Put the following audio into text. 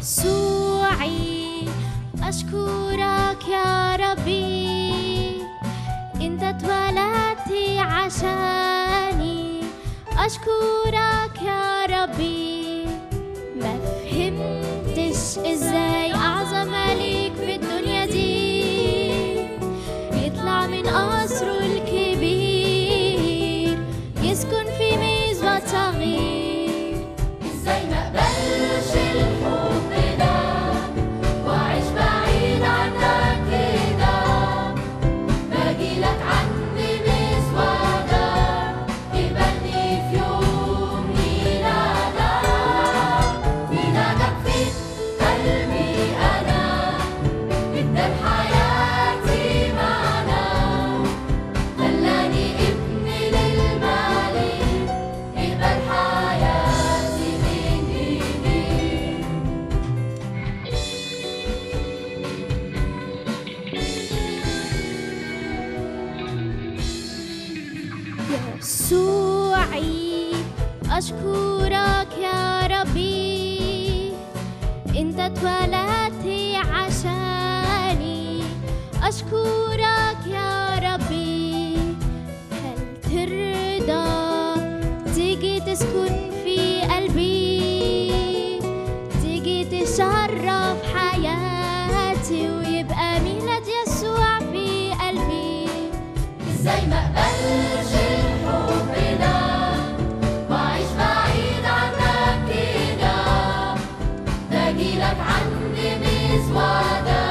يسوعي أشكرك يا ربي أنت اتولدت عشاني أشكرك يا ربي ما فهمتش إزاي أعظم ملك في الدنيا دي يطلع من قصره الكبير يسكن في ميزبة صغير ازاي ما اقبلش الحب ده واعيش بعيد عنك كده باجيلك عندي مسودة قبلني في يوم ميلادك ميلادك في قلبي انا ادى حياتي معنا خلاني ابن للملك اقبل حياتي من ايديك يسوعي أشكرك يا ربي أنت اتولدت عشاني أشكرك يا ربي هل ترضى تيجي تسكن في قلبي تيجي تشرف حياتي ويبقى ميلاد يسوع في قلبي ازاي ما اقبلش الحب ده واعيش بعيد عنك كده باجيلك عندي مسودة